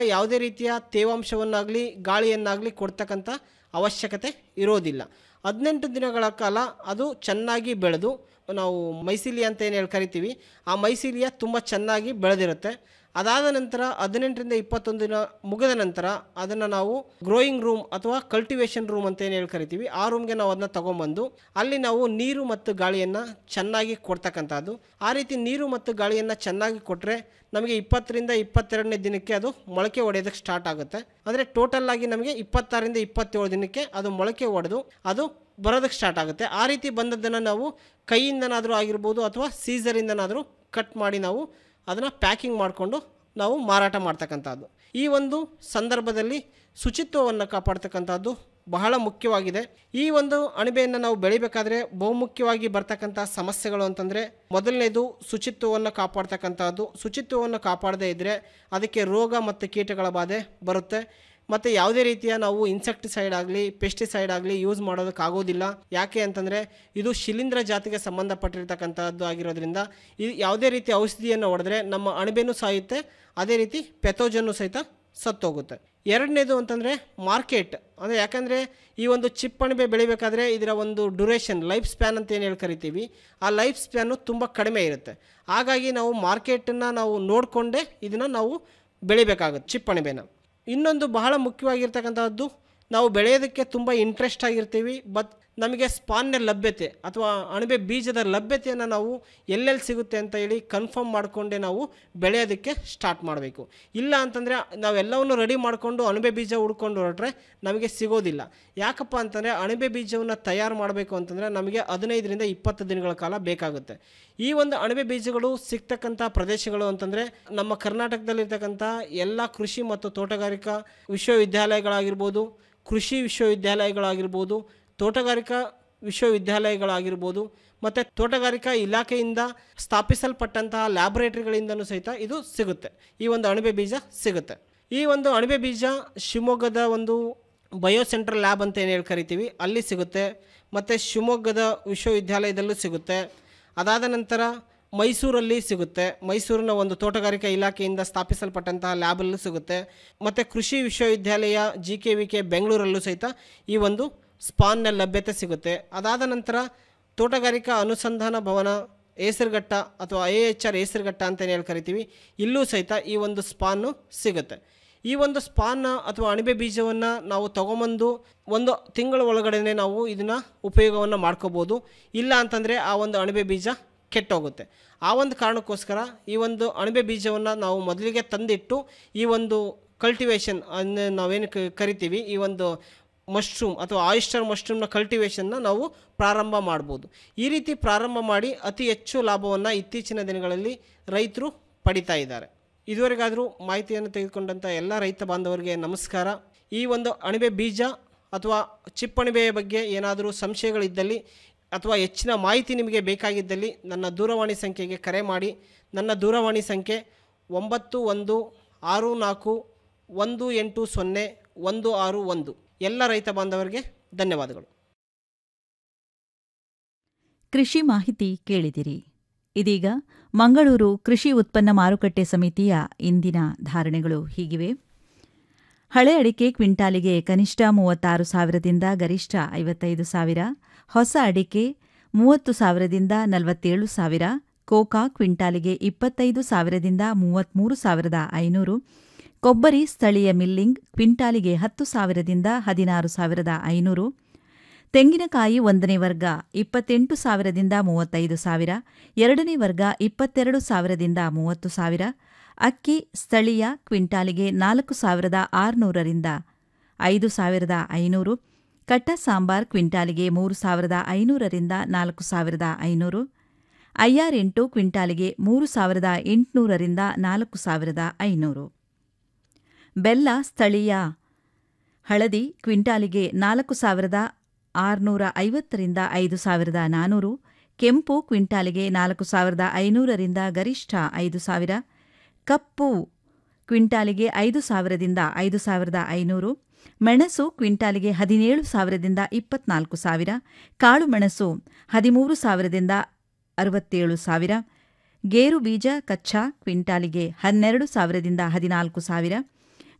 ಯಾವುದೇ ರೀತಿಯ ತೇವಾಂಶವನ್ನಾಗಲಿ ಗಾಳಿಯನ್ನಾಗಲಿ ಕೊಡ್ತಕ್ಕಂಥ ಅವಶ್ಯಕತೆ ಇರೋದಿಲ್ಲ ಹದಿನೆಂಟು ದಿನಗಳ ಕಾಲ ಅದು ಚೆನ್ನಾಗಿ ಬೆಳೆದು ನಾವು ಮೈಸಿಲಿ ಅಂತ ಏನು ಹೇಳಿ ಕರಿತೀವಿ ಆ ಮೈಸಿಲಿಯ ತುಂಬ ಚೆನ್ನಾಗಿ ಬೆಳೆದಿರುತ್ತೆ ಅದಾದ ನಂತರ ಹದಿನೆಂಟರಿಂದ ಇಪ್ಪತ್ತೊಂದು ದಿನ ಮುಗಿದ ನಂತರ ಅದನ್ನು ನಾವು ಗ್ರೋಯಿಂಗ್ ರೂಮ್ ಅಥವಾ ಕಲ್ಟಿವೇಷನ್ ರೂಮ್ ಅಂತ ಏನು ಹೇಳಿ ಕರಿತೀವಿ ಆ ರೂಮ್ಗೆ ನಾವು ಅದನ್ನ ತಗೊಂಬಂದು ಅಲ್ಲಿ ನಾವು ನೀರು ಮತ್ತು ಗಾಳಿಯನ್ನು ಚೆನ್ನಾಗಿ ಕೊಡ್ತಕ್ಕಂಥದ್ದು ಆ ರೀತಿ ನೀರು ಮತ್ತು ಗಾಳಿಯನ್ನು ಚೆನ್ನಾಗಿ ಕೊಟ್ಟರೆ ನಮಗೆ ಇಪ್ಪತ್ತರಿಂದ ಇಪ್ಪತ್ತೆರಡನೇ ದಿನಕ್ಕೆ ಅದು ಮೊಳಕೆ ಹೊಡೆಯೋದಕ್ಕೆ ಸ್ಟಾರ್ಟ್ ಆಗುತ್ತೆ ಅಂದರೆ ಟೋಟಲ್ ಆಗಿ ನಮಗೆ ಇಪ್ಪತ್ತಾರರಿಂದ ಇಪ್ಪತ್ತೇಳು ದಿನಕ್ಕೆ ಅದು ಮೊಳಕೆ ಹೊಡೆದು ಅದು ಬರೋದಕ್ಕೆ ಸ್ಟಾರ್ಟ್ ಆಗುತ್ತೆ ಆ ರೀತಿ ಬಂದದ್ದನ್ನು ನಾವು ಕೈಯಿಂದನಾದರೂ ಆಗಿರ್ಬೋದು ಅಥವಾ ಸೀಸರಿಂದನಾದರೂ ಕಟ್ ಮಾಡಿ ನಾವು ಅದನ್ನು ಪ್ಯಾಕಿಂಗ್ ಮಾಡಿಕೊಂಡು ನಾವು ಮಾರಾಟ ಮಾಡ್ತಕ್ಕಂಥದ್ದು ಈ ಒಂದು ಸಂದರ್ಭದಲ್ಲಿ ಶುಚಿತ್ವವನ್ನು ಕಾಪಾಡ್ತಕ್ಕಂಥದ್ದು ಬಹಳ ಮುಖ್ಯವಾಗಿದೆ ಈ ಒಂದು ಅಣಬೆಯನ್ನು ನಾವು ಬೆಳಿಬೇಕಾದ್ರೆ ಬಹುಮುಖ್ಯವಾಗಿ ಬರ್ತಕ್ಕಂಥ ಸಮಸ್ಯೆಗಳು ಅಂತಂದರೆ ಮೊದಲನೇದು ಶುಚಿತ್ವವನ್ನು ಕಾಪಾಡ್ತಕ್ಕಂಥದ್ದು ಶುಚಿತ್ವವನ್ನು ಕಾಪಾಡದೇ ಇದ್ದರೆ ಅದಕ್ಕೆ ರೋಗ ಮತ್ತು ಕೀಟಗಳ ಬಾಧೆ ಬರುತ್ತೆ ಮತ್ತು ಯಾವುದೇ ರೀತಿಯ ನಾವು ಇನ್ಸೆಕ್ಟಿಸೈಡ್ ಆಗಲಿ ಪೆಸ್ಟಿಸೈಡ್ ಆಗಲಿ ಯೂಸ್ ಮಾಡೋದಕ್ಕಾಗೋದಿಲ್ಲ ಯಾಕೆ ಅಂತಂದರೆ ಇದು ಶಿಲೀಂಧ್ರ ಜಾತಿಗೆ ಸಂಬಂಧಪಟ್ಟಿರ್ತಕ್ಕಂಥದ್ದು ಆಗಿರೋದ್ರಿಂದ ಇದು ಯಾವುದೇ ರೀತಿಯ ಔಷಧಿಯನ್ನು ಹೊಡೆದ್ರೆ ನಮ್ಮ ಅಣಬೆನೂ ಸಾಯುತ್ತೆ ಅದೇ ರೀತಿ ಪೆಥೋಜನ್ನು ಸಹಿತ ಸತ್ತೋಗುತ್ತೆ ಎರಡನೇದು ಅಂತಂದರೆ ಮಾರ್ಕೆಟ್ ಅಂದರೆ ಯಾಕಂದರೆ ಈ ಒಂದು ಚಿಪ್ ಅಣಬೆ ಬೆಳಿಬೇಕಾದ್ರೆ ಇದರ ಒಂದು ಡ್ಯುರೇಷನ್ ಲೈಫ್ ಸ್ಪ್ಯಾನ್ ಅಂತ ಏನು ಹೇಳಿ ಕರಿತೀವಿ ಆ ಲೈಫ್ ಸ್ಪ್ಯಾನು ತುಂಬ ಕಡಿಮೆ ಇರುತ್ತೆ ಹಾಗಾಗಿ ನಾವು ಮಾರ್ಕೆಟನ್ನು ನಾವು ನೋಡಿಕೊಂಡೇ ಇದನ್ನು ನಾವು ಬೆಳಿಬೇಕಾಗುತ್ತೆ ಚಿಪ್ ಅಣಬೆನ ಇನ್ನೊಂದು ಬಹಳ ಮುಖ್ಯವಾಗಿರ್ತಕ್ಕಂಥದ್ದು ನಾವು ಬೆಳೆಯೋದಕ್ಕೆ ತುಂಬ ಇಂಟ್ರೆಸ್ಟ್ ಆಗಿರ್ತೀವಿ ಬಟ್ ನಮಗೆ ಸ್ಪಾನ್ನ ಲಭ್ಯತೆ ಅಥವಾ ಅಣಬೆ ಬೀಜದ ಲಭ್ಯತೆಯನ್ನು ನಾವು ಎಲ್ಲೆಲ್ಲಿ ಸಿಗುತ್ತೆ ಅಂತ ಹೇಳಿ ಕನ್ಫರ್ಮ್ ಮಾಡಿಕೊಂಡೇ ನಾವು ಬೆಳೆಯೋದಕ್ಕೆ ಸ್ಟಾರ್ಟ್ ಮಾಡಬೇಕು ಇಲ್ಲ ಅಂತಂದರೆ ನಾವೆಲ್ಲವನ್ನು ರೆಡಿ ಮಾಡಿಕೊಂಡು ಅಣಬೆ ಬೀಜ ಹುಡ್ಕೊಂಡು ಹೊರಟ್ರೆ ನಮಗೆ ಸಿಗೋದಿಲ್ಲ ಯಾಕಪ್ಪ ಅಂತಂದರೆ ಅಣಬೆ ಬೀಜವನ್ನು ತಯಾರು ಮಾಡಬೇಕು ಅಂತಂದರೆ ನಮಗೆ ಹದಿನೈದರಿಂದ ಇಪ್ಪತ್ತು ದಿನಗಳ ಕಾಲ ಬೇಕಾಗುತ್ತೆ ಈ ಒಂದು ಅಣಬೆ ಬೀಜಗಳು ಸಿಗ್ತಕ್ಕಂಥ ಪ್ರದೇಶಗಳು ಅಂತಂದರೆ ನಮ್ಮ ಕರ್ನಾಟಕದಲ್ಲಿರ್ತಕ್ಕಂಥ ಎಲ್ಲ ಕೃಷಿ ಮತ್ತು ತೋಟಗಾರಿಕಾ ವಿಶ್ವವಿದ್ಯಾಲಯಗಳಾಗಿರ್ಬೋದು ಕೃಷಿ ವಿಶ್ವವಿದ್ಯಾಲಯಗಳಾಗಿರ್ಬೋದು ತೋಟಗಾರಿಕಾ ವಿಶ್ವವಿದ್ಯಾಲಯಗಳಾಗಿರ್ಬೋದು ಮತ್ತು ತೋಟಗಾರಿಕಾ ಇಲಾಖೆಯಿಂದ ಸ್ಥಾಪಿಸಲ್ಪಟ್ಟಂತಹ ಲ್ಯಾಬೊರೇಟರಿಗಳಿಂದನೂ ಸಹಿತ ಇದು ಸಿಗುತ್ತೆ ಈ ಒಂದು ಅಣಬೆ ಬೀಜ ಸಿಗುತ್ತೆ ಈ ಒಂದು ಅಣಬೆ ಬೀಜ ಶಿವಮೊಗ್ಗದ ಒಂದು ಬಯೋ ಸೆಂಟ್ರಲ್ ಲ್ಯಾಬ್ ಅಂತ ಏನು ಹೇಳಿ ಕರಿತೀವಿ ಅಲ್ಲಿ ಸಿಗುತ್ತೆ ಮತ್ತು ಶಿವಮೊಗ್ಗದ ವಿಶ್ವವಿದ್ಯಾಲಯದಲ್ಲೂ ಸಿಗುತ್ತೆ ಅದಾದ ನಂತರ ಮೈಸೂರಲ್ಲಿ ಸಿಗುತ್ತೆ ಮೈಸೂರಿನ ಒಂದು ತೋಟಗಾರಿಕಾ ಇಲಾಖೆಯಿಂದ ಸ್ಥಾಪಿಸಲ್ಪಟ್ಟಂತಹ ಲ್ಯಾಬಲ್ಲೂ ಸಿಗುತ್ತೆ ಮತ್ತು ಕೃಷಿ ವಿಶ್ವವಿದ್ಯಾಲಯ ಜಿ ಕೆ ವಿ ಕೆ ಬೆಂಗಳೂರಲ್ಲೂ ಸಹಿತ ಈ ಒಂದು ಸ್ಪಾನ್ನ ಲಭ್ಯತೆ ಸಿಗುತ್ತೆ ಅದಾದ ನಂತರ ತೋಟಗಾರಿಕಾ ಅನುಸಂಧಾನ ಭವನ ಹೇಸರಘಟ್ಟ ಅಥವಾ ಎ ಎಚ್ ಆರ್ ಹೇಸರಘಟ್ಟ ಅಂತ ಹೇಳಿ ಕರಿತೀವಿ ಇಲ್ಲೂ ಸಹಿತ ಈ ಒಂದು ಸ್ಪಾನ್ನು ಸಿಗುತ್ತೆ ಈ ಒಂದು ಸ್ಪಾನ್ನ ಅಥವಾ ಅಣಬೆ ಬೀಜವನ್ನು ನಾವು ತಗೊಂಬಂದು ಒಂದು ತಿಂಗಳ ಒಳಗಡೆ ನಾವು ಇದನ್ನು ಉಪಯೋಗವನ್ನು ಮಾಡ್ಕೋಬೋದು ಇಲ್ಲ ಅಂತಂದರೆ ಆ ಒಂದು ಅಣಬೆ ಬೀಜ ಕೆಟ್ಟೋಗುತ್ತೆ ಆ ಒಂದು ಕಾರಣಕ್ಕೋಸ್ಕರ ಈ ಒಂದು ಅಣಬೆ ಬೀಜವನ್ನು ನಾವು ಮೊದಲಿಗೆ ತಂದಿಟ್ಟು ಈ ಒಂದು ಕಲ್ಟಿವೇಷನ್ ಅನ್ನು ನಾವೇನು ಕ- ಕರಿತೀವಿ ಈ ಒಂದು ಮಶ್ರೂಮ್ ಅಥವಾ ಆಯಿಸ್ಟರ್ ಮಶ್ರೂಮ್ನ ಕಲ್ಟಿವೇಷನ್ನ ನಾವು ಪ್ರಾರಂಭ ಮಾಡ್ಬೋದು ಈ ರೀತಿ ಪ್ರಾರಂಭ ಮಾಡಿ ಅತಿ ಹೆಚ್ಚು ಲಾಭವನ್ನು ಇತ್ತೀಚಿನ ದಿನಗಳಲ್ಲಿ ರೈತರು ಪಡಿತಾ ಇದ್ದಾರೆ ಇದುವರೆಗಾದರೂ ಮಾಹಿತಿಯನ್ನು ತೆಗೆದುಕೊಂಡಂಥ ಎಲ್ಲ ರೈತ ಬಾಂಧವರಿಗೆ ನಮಸ್ಕಾರ ಈ ಒಂದು ಅಣಬೆ ಬೀಜ ಅಥವಾ ಚಿಪ್ಪಣಿಬೆಯ ಬಗ್ಗೆ ಏನಾದರೂ ಸಂಶಯಗಳಿದ್ದಲ್ಲಿ ಅಥವಾ ಹೆಚ್ಚಿನ ಮಾಹಿತಿ ನಿಮಗೆ ಬೇಕಾಗಿದ್ದಲ್ಲಿ ನನ್ನ ದೂರವಾಣಿ ಸಂಖ್ಯೆಗೆ ಕರೆ ಮಾಡಿ ನನ್ನ ದೂರವಾಣಿ ಸಂಖ್ಯೆ ಒಂಬತ್ತು ಒಂದು ಆರು ನಾಲ್ಕು ಒಂದು ಎಂಟು ಸೊನ್ನೆ ಒಂದು ಆರು ಒಂದು ಎಲ್ಲ ರೈತ ಬಾಂಧವರಿಗೆ ಧನ್ಯವಾದಗಳು ಕೃಷಿ ಮಾಹಿತಿ ಕೇಳಿದಿರಿ ಇದೀಗ ಮಂಗಳೂರು ಕೃಷಿ ಉತ್ಪನ್ನ ಮಾರುಕಟ್ಟೆ ಸಮಿತಿಯ ಇಂದಿನ ಧಾರಣೆಗಳು ಹೀಗಿವೆ ಹಳೆ ಅಡಿಕೆ ಕ್ವಿಂಟಾಲಿಗೆ ಕನಿಷ್ಠ ಮೂವತ್ತಾರು ಸಾವಿರದಿಂದ ಗರಿಷ್ಠ ಐವತ್ತೈದು ಸಾವಿರ ಹೊಸ ಅಡಿಕೆ ಮೂವತ್ತು ಸಾವಿರದಿಂದ ನಲವತ್ತೇಳು ಸಾವಿರ ಕೋಕಾ ಕ್ವಿಂಟಾಲಿಗೆ ಇಪ್ಪತ್ತೈದು ಸಾವಿರದಿಂದ ಮೂವತ್ತ್ಮೂರು ಸಾವಿರದ ಐನೂರು ಕೊಬ್ಬರಿ ಸ್ಥಳೀಯ ಮಿಲ್ಲಿಂಗ್ ಕ್ವಿಂಟಾಲಿಗೆ ಹತ್ತು ಸಾವಿರದಿಂದ ಹದಿನಾರು ಸಾವಿರದ ಐನೂರು ತೆಂಗಿನಕಾಯಿ ಒಂದನೇ ವರ್ಗ ಇಪ್ಪತ್ತೆಂಟು ಸಾವಿರದಿಂದ ಮೂವತ್ತೈದು ಸಾವಿರ ಎರಡನೇ ವರ್ಗ ಇಪ್ಪತ್ತೆರಡು ಸಾವಿರದಿಂದ ಮೂವತ್ತು ಸಾವಿರ ಅಕ್ಕಿ ಸ್ಥಳೀಯ ಕ್ವಿಂಟಾಲಿಗೆ ನಾಲ್ಕು ಸಾವಿರದ ಆರುನೂರರಿಂದ ಐದು ಸಾವಿರದ ಐನೂರು ಕಟ್ಟ ಸಾಂಬಾರ್ ಕ್ವಿಂಟಾಲಿಗೆ ಮೂರು ಸಾವಿರದ ಐನೂರರಿಂದ ನಾಲ್ಕು ಸಾವಿರದ ಐನೂರು ಐಆರ್ ಎಂಟು ಕ್ವಿಂಟಾಲಿಗೆ ಮೂರು ಸಾವಿರದ ಎಂಟುನೂರರಿಂದ ನಾಲ್ಕು ಸಾವಿರದ ಐನೂರು ಬೆಲ್ಲ ಸ್ಥಳೀಯ ಹಳದಿ ಕ್ವಿಂಟಾಲಿಗೆ ನಾಲ್ಕು ಸಾವಿರದ ಆರುನೂರ ಐವತ್ತರಿಂದ ಐದು ಸಾವಿರದ ನಾನೂರು ಕೆಂಪು ಕ್ವಿಂಟಾಲಿಗೆ ನಾಲ್ಕು ಸಾವಿರದ ಐನೂರರಿಂದ ಗರಿಷ್ಠ ಐದು ಸಾವಿರ ಕಪ್ಪು ಕ್ವಿಂಟಾಲಿಗೆ ಐದು ಸಾವಿರದಿಂದ ಐದು ಸಾವಿರದ ಐನೂರು ಮೆಣಸು ಕ್ವಿಂಟಾಲಿಗೆ ಹದಿನೇಳು ಸಾವಿರದಿಂದ ಇಪ್ಪತ್ನಾಲ್ಕು ಸಾವಿರ ಕಾಳು ಮೆಣಸು ಹದಿಮೂರು ಸಾವಿರದಿಂದ ಅರವತ್ತೇಳು ಸಾವಿರ ಗೇರು ಬೀಜ ಕಚ್ಚಾ ಕ್ವಿಂಟಾಲಿಗೆ ಹನ್ನೆರಡು ಸಾವಿರದಿಂದ ಹದಿನಾಲ್ಕು ಸಾವಿರ